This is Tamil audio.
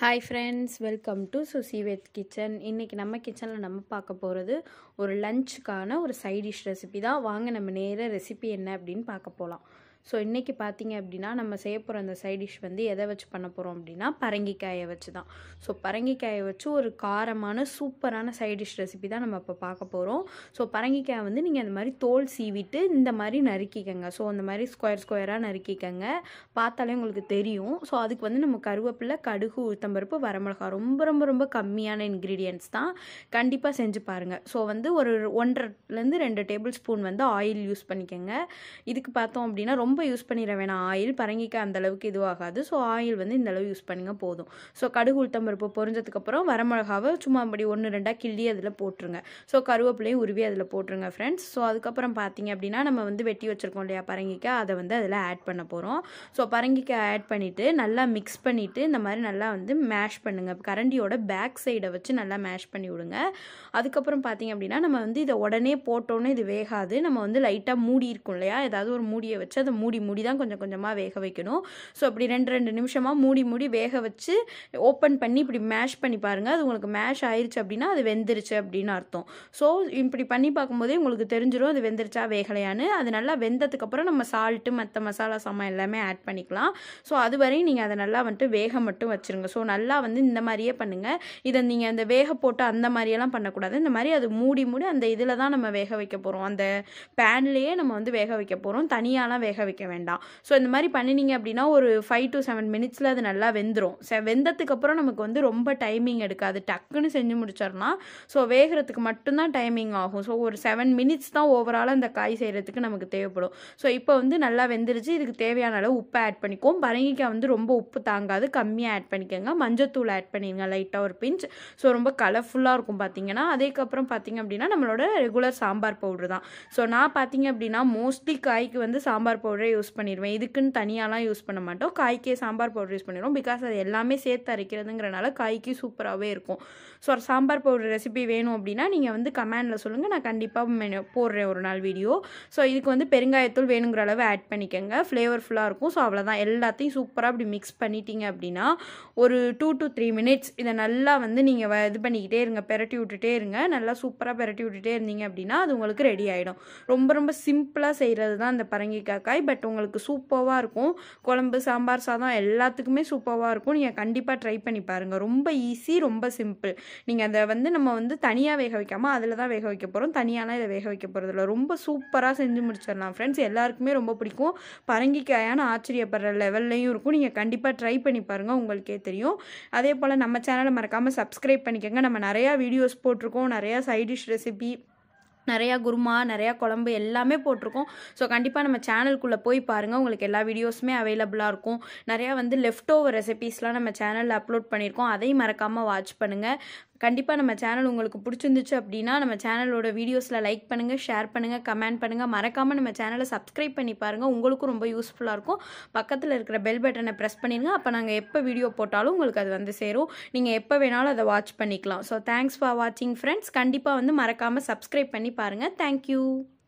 ஹாய் ஃப்ரெண்ட்ஸ் வெல்கம் டு சுசிவேத் கிச்சன் இன்றைக்கி நம்ம கிச்சனில் நம்ம பார்க்க போகிறது ஒரு லஞ்சுக்கான ஒரு சைட் டிஷ் ரெசிபி தான் வாங்க நம்ம நேராக ரெசிபி என்ன அப்படின்னு பார்க்க போகலாம் ஸோ இன்றைக்கி பார்த்தீங்க அப்படின்னா நம்ம செய்ய போகிற அந்த சைட் டிஷ் வந்து எதை வச்சு பண்ண போகிறோம் அப்படின்னா பரங்கிக்காயை வச்சு தான் ஸோ பரங்கிக்காயை வச்சு ஒரு காரமான சூப்பரான சைட் டிஷ் ரெசிபி தான் நம்ம இப்போ பார்க்க போகிறோம் ஸோ பரங்கிக்காயை வந்து நீங்கள் அந்த மாதிரி தோல் சீவிட்டு இந்த மாதிரி நறுக்கிக்கங்க ஸோ அந்த மாதிரி ஸ்கொயர் ஸ்கொயராக நறுக்கிக்கங்க பார்த்தாலே உங்களுக்கு தெரியும் ஸோ அதுக்கு வந்து நம்ம கருவேப்பிலை கடுகு உளுத்தம்பருப்பு வரமிளகா ரொம்ப ரொம்ப ரொம்ப கம்மியான இன்க்ரீடியன்ட்ஸ் தான் கண்டிப்பாக செஞ்சு பாருங்கள் ஸோ வந்து ஒரு ஒன்றரைலேருந்து ரெண்டு டேபிள் ஸ்பூன் வந்து ஆயில் யூஸ் பண்ணிக்கோங்க இதுக்கு பார்த்தோம் அப்படின்னா ரொம்ப யூஸ் பண்ணிட வேணாம் ஆயில் பரங்கிக்காய் அந்த அளவுக்கு இதுவாகாது ஸோ ஆயில் வந்து இந்த அளவு யூஸ் பண்ணுங்க போதும் ஸோ கடுகு உளுத்தம்பருப்பு பொரிஞ்சதுக்கப்புறம் வரமிளகாவை சும்மா அப்படி ஒன்று ரெண்டாக கிள்ளி அதில் போட்டுருங்க ஸோ கருவேப்பிலையும் உருவி அதில் போட்டுருங்க ஃப்ரெண்ட்ஸ் ஸோ அதுக்கப்புறம் பார்த்தீங்க அப்படின்னா நம்ம வந்து வெட்டி வச்சுருக்கோம் இல்லையா பரங்கிக்காய் அதை வந்து அதில் ஆட் பண்ண போகிறோம் ஸோ பரங்கிக்காய் ஆட் பண்ணிவிட்டு நல்லா மிக்ஸ் பண்ணிவிட்டு இந்த மாதிரி நல்லா வந்து மேஷ் பண்ணுங்கள் கரண்டியோட பேக் சைடை வச்சு நல்லா மேஷ் பண்ணி விடுங்க அதுக்கப்புறம் பார்த்தீங்க அப்படின்னா நம்ம வந்து இதை உடனே போட்டோன்னே இது வேகாது நம்ம வந்து லைட்டாக மூடி இருக்கும் இல்லையா ஏதாவது ஒரு மூடியை வச்சு அதை மூடி மூடி தான் கொஞ்சம் கொஞ்சமாக வேக வைக்கணும் ஸோ அப்படி ரெண்டு ரெண்டு நிமிஷமாக மூடி மூடி வேக வச்சு ஓப்பன் பண்ணி இப்படி மேஷ் பண்ணி பாருங்கள் அது உங்களுக்கு மேஷ் ஆயிடுச்சு அப்படின்னா அது வெந்துருச்சு அப்படின்னு அர்த்தம் ஸோ இப்படி பண்ணி பார்க்கும்போதே உங்களுக்கு தெரிஞ்சிடும் அது வெந்துருச்சா வேகலையான்னு அது நல்லா வெந்ததுக்கப்புறம் நம்ம சால்ட்டு மற்ற மசாலா சாமான் எல்லாமே ஆட் பண்ணிக்கலாம் ஸோ அது வரையும் நீங்கள் அதை நல்லா வந்துட்டு வேக மட்டும் வச்சுருங்க ஸோ நல்லா வந்து இந்த மாதிரியே பண்ணுங்கள் இதை நீங்கள் அந்த வேக போட்டு அந்த மாதிரியெல்லாம் பண்ணக்கூடாது இந்த மாதிரி அது மூடி மூடி அந்த இதில் தான் நம்ம வேக வைக்க போகிறோம் அந்த பேன்லேயே நம்ம வந்து வேக வைக்க போகிறோம் தனியாலாம் வேக வைக்க வேண்டாம் ஸோ இந்த மாதிரி பண்ணினீங்க அப்படின்னா ஒரு ஃபைவ் டு செவன் மினிட்ஸில் அது நல்லா வெந்துடும் செ வெந்ததுக்கப்புறம் நமக்கு வந்து ரொம்ப டைமிங் எடுக்காது டக்குன்னு செஞ்சு முடிச்சிடலாம் ஸோ வேகிறதுக்கு மட்டும்தான் டைமிங் ஆகும் ஸோ ஒரு செவன் மினிட்ஸ் தான் ஓவராலாக இந்த காய் செய்கிறதுக்கு நமக்கு தேவைப்படும் ஸோ இப்போ வந்து நல்லா வெந்துருச்சு இதுக்கு தேவையான அளவு உப்பு ஆட் பண்ணிக்குவோம் பரங்கிக்காய் வந்து ரொம்ப உப்பு தாங்காது கம்மியாக ஆட் பண்ணிக்கோங்க மஞ்சத்தூள் ஆட் பண்ணிடுங்க லைட்டாக ஒரு பிஞ்ச் ஸோ ரொம்ப கலர்ஃபுல்லாக இருக்கும் பார்த்தீங்கன்னா அதுக்கப்புறம் பார்த்தீங்க அப்படின்னா நம்மளோட ரெகுலர் சாம்பார் பவுடர் தான் ஸோ நான் பார்த்தீங்க அப்படின்னா மோஸ்ட்லி காய்க்கு வந்து சாம்பார் பவுடரே யூஸ் பண்ணிடுவேன் இதுக்குன்னு தனியாலாம் யூஸ் பண்ண மாட்டோம் காய்க்கே சாம்பார் பவுடர் யூஸ் பண்ணிடுவோம் பிகாஸ் அது எல்லாமே சேர்த்து அரைக்கிறதுங்கிறனால காய்க்கு சூப்பராகவே இருக்கும் ஸோ சாம்பார் பவுடர் ரெசிபி வேணும் அப்படின்னா நீங்கள் வந்து கமெண்டில் சொல்லுங்கள் நான் கண்டிப்பாக மெனு போடுறேன் ஒரு நாள் வீடியோ ஸோ இதுக்கு வந்து பெருங்காயத்தூள் வேணுங்கிற அளவு ஆட் பண்ணிக்கோங்க ஃப்ளேவர்ஃபுல்லாக இருக்கும் ஸோ அவ்வளோதான் எல்லாத்தையும் சூப்பராக அப்படி மிக்ஸ் பண்ணிட்டீங்க அப்படின்னா ஒரு டூ டு த்ரீ மினிட்ஸ் இதை நல்லா வந்து நீங்கள் இது பண்ணிக்கிட்டே இருங்க பெரட்டி விட்டுட்டே இருங்க நல்லா சூப்பராக பெரட்டி விட்டுட்டே இருந்தீங்க அப்படின்னா அது உங்களுக்கு ரெடி ஆகிடும் ரொம்ப ரொம்ப சிம்பிளாக செய்கிறது தான் இந்த பரங்கிக்காய் காய் பட் உங்களுக்கு சூப்பராக இருக்கும் குழம்பு சாம்பார் சாதம் எல்லாத்துக்குமே சூப்பராக இருக்கும் நீங்கள் கண்டிப்பாக ட்ரை பண்ணி பாருங்கள் ரொம்ப ஈஸி ரொம்ப சிம்பிள் நீங்கள் அதை வந்து நம்ம வந்து தனியாக வேக வைக்காமல் அதில் தான் வேக வைக்க போகிறோம் தனியாலாம் இதை வேக வைக்க போகிறதில்ல ரொம்ப சூப்பராக செஞ்சு முடிச்சிடலாம் ஃப்ரெண்ட்ஸ் எல்லாருக்குமே ரொம்ப பிடிக்கும் பரங்கிக்காயான ஆச்சரியப்படுற லெவல்லையும் இருக்கும் நீங்கள் கண்டிப்பாக ட்ரை பண்ணி பாருங்கள் உங்களுக்கே தெரியும் அதே போல் நம்ம சேனலை மறக்காமல் சப்ஸ்கிரைப் பண்ணிக்கோங்க நம்ம நிறையா வீடியோஸ் போட்டிருக்கோம் நிறையா சைட் டிஷ் ரெசிபி நிறையா குருமா நிறையா குழம்பு எல்லாமே போட்டிருக்கோம் ஸோ கண்டிப்பாக நம்ம சேனலுக்குள்ளே போய் பாருங்கள் உங்களுக்கு எல்லா வீடியோஸுமே அவைலபிளாக இருக்கும் நிறையா வந்து லெஃப்ட் ஓவர் ரெசிபீஸ்லாம் நம்ம சேனலில் அப்லோட் பண்ணியிருக்கோம் அதையும் மறக்காமல் வாட்ச் பண்ணுங்கள் கண்டிப்பாக நம்ம சேனல் உங்களுக்கு பிடிச்சிருந்துச்சு அப்படின்னா நம்ம சேனலோட வீடியோஸில் லைக் பண்ணுங்கள் ஷேர் பண்ணுங்கள் கமெண்ட் பண்ணுங்கள் மறக்காமல் நம்ம சேனலை சப்ஸ்கிரைப் பண்ணி பாருங்கள் உங்களுக்கும் ரொம்ப யூஸ்ஃபுல்லாக இருக்கும் பக்கத்தில் இருக்கிற பெல் பட்டனை ப்ரெஸ் பண்ணிடுங்க அப்போ நாங்கள் எப்போ வீடியோ போட்டாலும் உங்களுக்கு அது வந்து சேரும் நீங்கள் எப்போ வேணாலும் அதை வாட்ச் பண்ணிக்கலாம் ஸோ தேங்க்ஸ் ஃபார் வாட்சிங் ஃப்ரெண்ட்ஸ் கண்டிப்பாக வந்து மறக்காமல் சப்ஸ்கிரைப் பண்ணி பாருங்கள் தேங்க்யூ